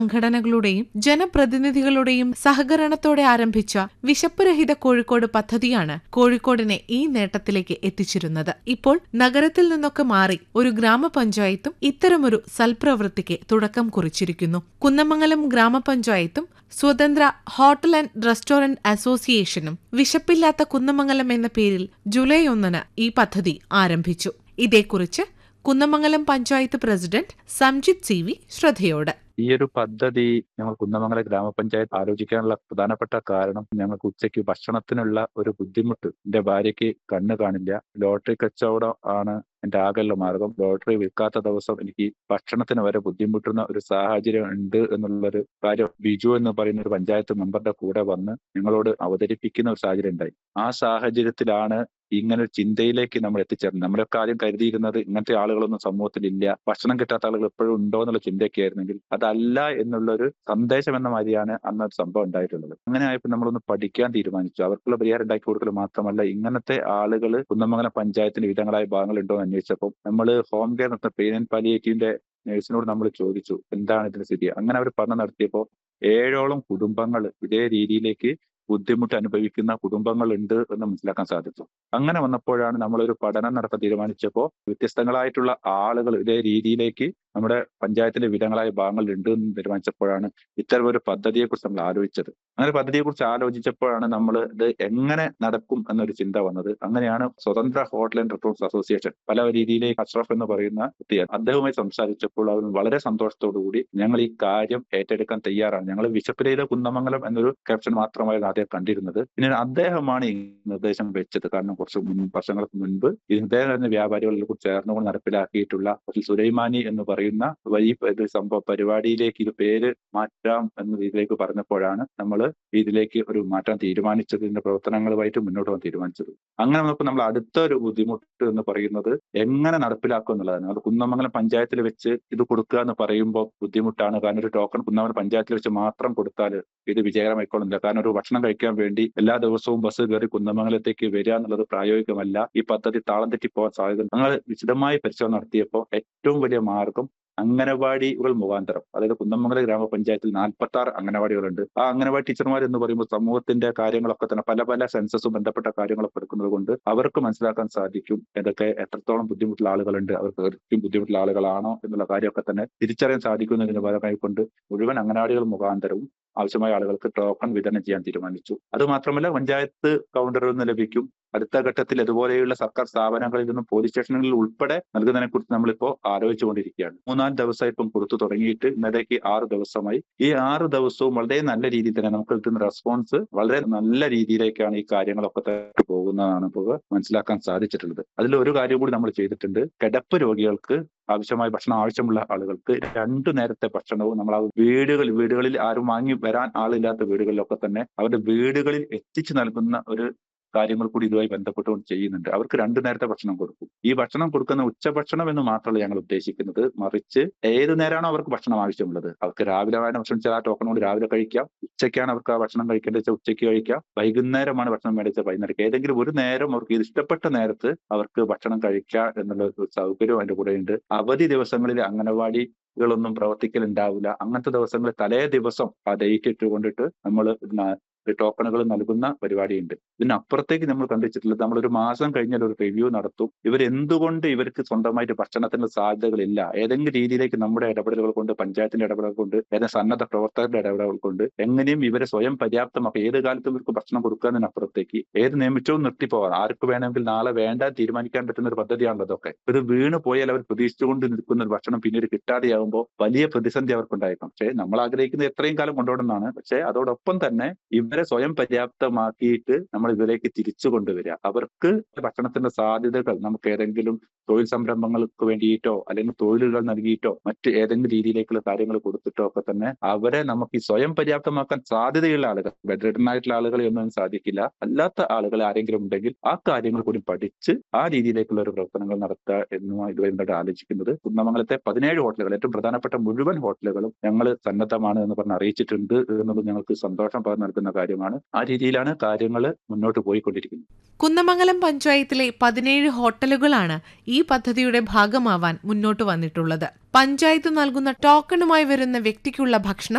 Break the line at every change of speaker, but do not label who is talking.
സംഘടനകളുടെയും ജനപ്രതിനിധികളുടെയും സഹകരണത്തോടെ ആരംഭിച്ച വിശപ്പുരഹിത കോഴിക്കോട് പദ്ധതിയാണ് കോഴിക്കോടിനെ ഈ നേട്ടത്തിലേക്ക് എത്തിച്ചിരുന്നത് ഇപ്പോൾ നഗരത്തിൽ നിന്നൊക്കെ മാറി ഒരു ഗ്രാമപഞ്ചായത്തും ഇത്തരമൊരു സൽപ്രവൃത്തിക്ക് തുടക്കം കുറിച്ചിരിക്കുന്നു കുന്നമംഗലം ഗ്രാമപഞ്ചായത്തും സ്വതന്ത്ര ഹോട്ടൽ ആൻഡ് റെസ്റ്റോറന്റ് അസോസിയേഷനും വിശപ്പില്ലാത്ത കുന്നമംഗലം എന്ന പേരിൽ ജൂലൈ ഒന്നിന് ഈ പദ്ധതി ആരംഭിച്ചു ഇതേക്കുറിച്ച് Kunnamangalam panchayat president Samjith C V ശ്രദ്ധയോട്
ഈ ഒരു പദ്ധതി ഞങ്ങൾ കുന്നമംഗലം ഗ്രാമപഞ്ചായത്ത് ആലോചിക്കാനുള്ള പ്രധാനപ്പെട്ട കാരണം ഞങ്ങൾക്ക് ഉച്ചയ്ക്ക് ഭക്ഷണത്തിനുള്ള ഒരു ബുദ്ധിമുട്ട് എന്റെ ഭാര്യയ്ക്ക് കണ്ണ് കാണില്ല ലോട്ടറി കച്ചവടം ആണ് എന്റെ ആകെയുള്ള മാർഗം ലോട്ടറി വിൽക്കാത്ത ദിവസം എനിക്ക് ഭക്ഷണത്തിന് വരെ ബുദ്ധിമുട്ടുന്ന ഒരു സാഹചര്യം ഉണ്ട് എന്നുള്ളൊരു കാര്യം ബിജു എന്ന് പറയുന്ന ഒരു പഞ്ചായത്ത് മെമ്പറുടെ കൂടെ വന്ന് ഞങ്ങളോട് അവതരിപ്പിക്കുന്ന ഒരു സാഹചര്യം ഉണ്ടായി ആ സാഹചര്യത്തിലാണ് ഇങ്ങനെ ഒരു ചിന്തയിലേക്ക് നമ്മൾ എത്തിച്ചേർന്നത് നമ്മളൊക്കെ ആദ്യം കരുതിയിരുന്നത് ഇങ്ങനത്തെ ആളുകളൊന്നും സമൂഹത്തിൽ ഇല്ല ഭക്ഷണം കിട്ടാത്ത ആളുകൾ എപ്പോഴും ഉണ്ടോ എന്നുള്ള ചിന്തയൊക്കെ ആയിരുന്നെങ്കിൽ അതല്ല എന്നുള്ള ഒരു സന്ദേശം എന്ന മാതിരിയാണ് അന്ന് ഒരു സംഭവം ഉണ്ടായിട്ടുള്ളത് അങ്ങനെ ആയപ്പോൾ നമ്മളൊന്ന് പഠിക്കാൻ തീരുമാനിച്ചു അവർക്കുള്ള പരിഹാരം ഉണ്ടാക്കി കൊടുക്കൽ മാത്രമല്ല ഇങ്ങനത്തെ ആളുകൾ കുന്നമംഗലം പഞ്ചായത്തിന്റെ വിധങ്ങളായ ഭാഗങ്ങൾ ഉണ്ടോ എന്ന് അന്വേഷിച്ചപ്പോൾ നമ്മൾ ഹോം കെയർ നടത്തുന്ന പെയിൻ ആൻഡ് പാലിയേറ്റീവിന്റെ നഴ്സിനോട് നമ്മൾ ചോദിച്ചു എന്താണ് ഇതിന്റെ സ്ഥിതി അങ്ങനെ അവർ പഠനം നടത്തിയപ്പോൾ ഏഴോളം കുടുംബങ്ങൾ ഇതേ രീതിയിലേക്ക് ബുദ്ധിമുട്ട് അനുഭവിക്കുന്ന കുടുംബങ്ങളുണ്ട് എന്ന് മനസ്സിലാക്കാൻ സാധിച്ചു അങ്ങനെ വന്നപ്പോഴാണ് നമ്മളൊരു പഠനം നടത്താൻ തീരുമാനിച്ചപ്പോൾ വ്യത്യസ്തങ്ങളായിട്ടുള്ള ആളുകൾ ഇതേ രീതിയിലേക്ക് നമ്മുടെ പഞ്ചായത്തിന്റെ വിധങ്ങളായ ഭാഗങ്ങളിൽ ഉണ്ട് എന്ന് തീരുമാനിച്ചപ്പോഴാണ് ഇത്തരം ഒരു പദ്ധതിയെ കുറിച്ച് നമ്മൾ ആലോചിച്ചത് അങ്ങനെ പദ്ധതിയെ കുറിച്ച് ആലോചിച്ചപ്പോഴാണ് നമ്മൾ ഇത് എങ്ങനെ നടക്കും എന്നൊരു ചിന്ത വന്നത് അങ്ങനെയാണ് സ്വതന്ത്ര ഹോട്ടൽ ആൻഡ് റെസ്റ്റോറൻസ് അസോസിയേഷൻ പല രീതിയിലേക്ക് അഷ്റഫ് എന്ന് പറയുന്ന വ്യക്തിയാണ് അദ്ദേഹവുമായി സംസാരിച്ചപ്പോൾ അവർ വളരെ സന്തോഷത്തോടു കൂടി ഞങ്ങൾ ഈ കാര്യം ഏറ്റെടുക്കാൻ തയ്യാറാണ് ഞങ്ങൾ വിശപ്പിലേത് കുന്നമംഗലം എന്നൊരു ക്യാപ്ഷൻ മാത്രമായിരുന്നു ആദ്യം കണ്ടിരുന്നത് പിന്നെ അദ്ദേഹമാണ് ഈ നിർദ്ദേശം വെച്ചത് കാരണം കുറച്ച് മുൻ വർഷങ്ങൾക്ക് മുൻപ് ഇദ്ദേഹം തന്നെ വ്യാപാരികളിൽ കൂടി ചേർന്നുകൊണ്ട് നടപ്പിലാക്കിയിട്ടുള്ള ഒരു സുലൈമാനി എന്ന് പറയുന്ന വലിയ ഒരു സംഭവ പരിപാടിയിലേക്ക് ഇത് പേര് മാറ്റാം എന്ന രീതിയിലേക്ക് പറഞ്ഞപ്പോഴാണ് നമ്മൾ ഇതിലേക്ക് ഒരു മാറ്റാൻ തീരുമാനിച്ചതിന്റെ പ്രവർത്തനങ്ങളുമായിട്ട് മുന്നോട്ട് പോകാൻ തീരുമാനിച്ചത് അങ്ങനെ നമുക്ക് നമ്മൾ അടുത്ത ഒരു ബുദ്ധിമുട്ട് എന്ന് പറയുന്നത് എങ്ങനെ നടപ്പിലാക്കും എന്നുള്ളതാണ് അത് കുന്നമംഗലം പഞ്ചായത്തിൽ വെച്ച് ഇത് കൊടുക്കുക എന്ന് പറയുമ്പോൾ ബുദ്ധിമുട്ടാണ് കാരണം ഒരു ടോക്കൺ കുന്നമംഗലം പഞ്ചായത്തിൽ വെച്ച് മാത്രം കൊടുത്താൽ ഇത് വിജയകരമായിക്കൊള്ളുന്നില്ല കാരണം ഒരു ഭക്ഷണം കഴിക്കാൻ വേണ്ടി എല്ലാ ദിവസവും ബസ് കയറി കുന്നമംഗലത്തേക്ക് വരിക എന്നുള്ളത് പ്രായോഗികമല്ല ഈ പദ്ധതി താളം തെറ്റി പോകാൻ സാധ്യത ഞങ്ങൾ വിശദമായി പരിശോധന നടത്തിയപ്പോൾ ഏറ്റവും വലിയ മാർഗം അംഗനവാടികൾ മുഖാന്തരം അതായത് കുന്നമംഗലം ഗ്രാമപഞ്ചായത്തിൽ നാൽപ്പത്തി ആറ് അംഗനവാടികളുണ്ട് ആ അംഗനവാടി ടീച്ചർമാർ എന്ന് പറയുമ്പോൾ സമൂഹത്തിന്റെ കാര്യങ്ങളൊക്കെ തന്നെ പല പല സെൻസസും ബന്ധപ്പെട്ട കാര്യങ്ങളൊക്കെ എടുക്കുന്നത് കൊണ്ട് അവർക്ക് മനസ്സിലാക്കാൻ സാധിക്കും ഇതൊക്കെ എത്രത്തോളം ബുദ്ധിമുട്ടുള്ള ആളുകളുണ്ട് അവർക്ക് ഏറ്റവും ബുദ്ധിമുട്ടുള്ള ആളുകളാണോ എന്നുള്ള കാര്യമൊക്കെ തന്നെ തിരിച്ചറിയാൻ സാധിക്കുന്നതിന് ഭാഗമായി കൊണ്ട് മുഴുവൻ അംഗനവാടികൾ മുഖാന്തരവും ആവശ്യമായ ആളുകൾക്ക് ടോക്കൺ വിതരണം ചെയ്യാൻ തീരുമാനിച്ചു അത് മാത്രമല്ല പഞ്ചായത്ത് കൗണ്ടറിൽ നിന്ന് ലഭിക്കും അടുത്ത ഘട്ടത്തിൽ ഇതുപോലെയുള്ള സർക്കാർ സ്ഥാപനങ്ങളിൽ നിന്നും പോലീസ് സ്റ്റേഷനുകളിൽ ഉൾപ്പെടെ നൽകുന്നതിനെ കുറിച്ച് നമ്മളിപ്പോ ആലോചിച്ചുകൊണ്ടിരിക്കുകയാണ് മൂന്നാല് ദിവസമായി ഇപ്പം കൊടുത്തു തുടങ്ങിയിട്ട് ഇന്നലേക്ക് ആറ് ദിവസമായി ഈ ആറ് ദിവസവും വളരെ നല്ല രീതിയിൽ തന്നെ നമുക്ക് കിട്ടുന്ന റെസ്പോൺസ് വളരെ നല്ല രീതിയിലേക്കാണ് ഈ കാര്യങ്ങളൊക്കെ തന്നെ പോകുന്നതാണ് ഇപ്പോൾ മനസ്സിലാക്കാൻ സാധിച്ചിട്ടുള്ളത് അതിൽ ഒരു കാര്യം കൂടി നമ്മൾ ചെയ്തിട്ടുണ്ട് കിടപ്പ് രോഗികൾക്ക് ആവശ്യമായ ഭക്ഷണം ആവശ്യമുള്ള ആളുകൾക്ക് രണ്ടു നേരത്തെ ഭക്ഷണവും നമ്മൾ ആ വീടുകൾ വീടുകളിൽ ആരും വാങ്ങി വരാൻ ആളില്ലാത്ത വീടുകളിലൊക്കെ തന്നെ അവരുടെ വീടുകളിൽ എത്തിച്ചു നൽകുന്ന ഒരു കാര്യങ്ങൾ കൂടി ഇതുമായി ബന്ധപ്പെട്ടുകൊണ്ട് ചെയ്യുന്നുണ്ട് അവർക്ക് രണ്ടു നേരത്തെ ഭക്ഷണം കൊടുക്കും ഈ ഭക്ഷണം കൊടുക്കുന്ന ഉച്ചഭക്ഷണം എന്ന് മാത്രമല്ല ഞങ്ങൾ ഉദ്ദേശിക്കുന്നത് മറിച്ച് ഏത് നേരമാണോ അവർക്ക് ഭക്ഷണം ആവശ്യമുള്ളത് അവർക്ക് രാവിലെ വേണം ഭക്ഷണം വെച്ചാൽ ആ ടോക്കൺ കൊണ്ട് രാവിലെ കഴിക്കാം ഉച്ചയ്ക്കാണ് അവർക്ക് ആ ഭക്ഷണം കഴിക്കേണ്ടത് വെച്ചാൽ ഉച്ചയ്ക്ക് കഴിക്കാം വൈകുന്നേരമാണ് ഭക്ഷണം മേടിച്ച വൈകുന്നേരം ഏതെങ്കിലും ഒരു നേരം അവർക്ക് ഇത് ഇഷ്ടപ്പെട്ട നേരത്ത് അവർക്ക് ഭക്ഷണം കഴിക്കാം എന്നുള്ള ഒരു സൗകര്യം അതിന്റെ കൂടെ ഉണ്ട് അവധി ദിവസങ്ങളിൽ അംഗനവാടി കളൊന്നും പ്രവർത്തിക്കലുണ്ടാവില്ല അങ്ങനത്തെ ദിവസങ്ങളിൽ തലേ ദിവസം ആ ഡേറ്റ് ഇട്ടുകൊണ്ടിട്ട് നമ്മൾ ടോക്കണുകൾ നൽകുന്ന പരിപാടിയുണ്ട് ഇതിനപ്പുറത്തേക്ക് നമ്മൾ കണ്ടുവച്ചിട്ടുള്ളത് നമ്മൾ ഒരു മാസം കഴിഞ്ഞാൽ ഒരു റിവ്യൂ നടത്തും ഇവർ എന്തുകൊണ്ട് ഇവർക്ക് സ്വന്തമായിട്ട് ഭക്ഷണത്തിന് സാധ്യതകളില്ല ഏതെങ്കിലും രീതിയിലേക്ക് നമ്മുടെ ഇടപെടലുകൾ കൊണ്ട് പഞ്ചായത്തിന്റെ ഇടപെടലുകൾ കൊണ്ട് ഏതെങ്കിലും സന്നദ്ധ പ്രവർത്തകരുടെ ഇടപെടലുകൾ കൊണ്ട് എങ്ങനെയും ഇവരെ സ്വയം പര്യാപ്തമാക്കുക ഏത് കാലത്തും ഇവർക്ക് ഭക്ഷണം കൊടുക്കുന്നതിനപ്പുറത്തേക്ക് ഏത് നിയമിച്ചവും നിർത്തിപ്പോവാം ആർക്ക് വേണമെങ്കിൽ നാളെ വേണ്ട തീരുമാനിക്കാൻ പറ്റുന്ന ഒരു പദ്ധതിയാണല്ലോ അതൊക്കെ ഇത് വീണ് പോയാൽ അവർ പ്രതീക്ഷിച്ചുകൊണ്ട് നിൽക്കുന്ന ഒരു ഭക്ഷണം പിന്നീട് കിട്ടാതെയാകുമ്പോൾ വലിയ പ്രതിസന്ധി അവർക്കുണ്ടായേക്കാം പക്ഷേ നമ്മൾ ആഗ്രഹിക്കുന്നത് എത്രയും കാലം കൊണ്ടുപോകണമെന്നാണ് പക്ഷേ അതോടൊപ്പം തന്നെ ഇവരെ സ്വയം പര്യാപ്തമാക്കിയിട്ട് നമ്മൾ ഇതിലേക്ക് തിരിച്ചു കൊണ്ടുവരിക അവർക്ക് ഭക്ഷണത്തിന്റെ സാധ്യതകൾ നമുക്ക് ഏതെങ്കിലും തൊഴിൽ സംരംഭങ്ങൾക്ക് വേണ്ടിയിട്ടോ അല്ലെങ്കിൽ തൊഴിലുകൾ നൽകിയിട്ടോ മറ്റ് ഏതെങ്കിലും രീതിയിലേക്കുള്ള കാര്യങ്ങൾ കൊടുത്തിട്ടോ ഒക്കെ തന്നെ അവരെ നമുക്ക് ഈ സ്വയം പര്യാപ്തമാക്കാൻ സാധ്യതയുള്ള ആളുകൾ ബെഡ് ആയിട്ടുള്ള ആളുകളെ ഒന്നും സാധിക്കില്ല അല്ലാത്ത ആളുകൾ ആരെങ്കിലും ഉണ്ടെങ്കിൽ ആ കാര്യങ്ങൾ കൂടി പഠിച്ച് ആ രീതിയിലേക്കുള്ള ഒരു പ്രവർത്തനങ്ങൾ നടത്തുക എന്നുമായി ഇതുവരെ എന്താണ് ആലോചിക്കുന്നത് കുന്നമംഗലത്തെ പതിനേഴ് ഹോട്ടലുകൾ ഏറ്റവും പ്രധാനപ്പെട്ട മുഴുവൻ ഹോട്ടലുകളും ഞങ്ങൾ സന്നദ്ധമാണ് എന്ന് പറഞ്ഞ് അറിയിച്ചിട്ടുണ്ട് എന്നുള്ളത് ഞങ്ങൾക്ക് സന്തോഷം പകർന്നു നൽകുന്ന കാര്യമാണ് ആ രീതിയിലാണ് കാര്യങ്ങൾ മുന്നോട്ട് പോയിക്കൊണ്ടിരിക്കുന്നത്
കുന്നമംഗലം പഞ്ചായത്തിലെ പതിനേഴ് ഹോട്ടലുകളാണ് ഈ പദ്ധതിയുടെ ഭാഗമാവാൻ മുന്നോട്ട് വന്നിട്ടുള്ളത് പഞ്ചായത്ത് നൽകുന്ന ടോക്കണുമായി വരുന്ന വ്യക്തിക്കുള്ള ഭക്ഷണം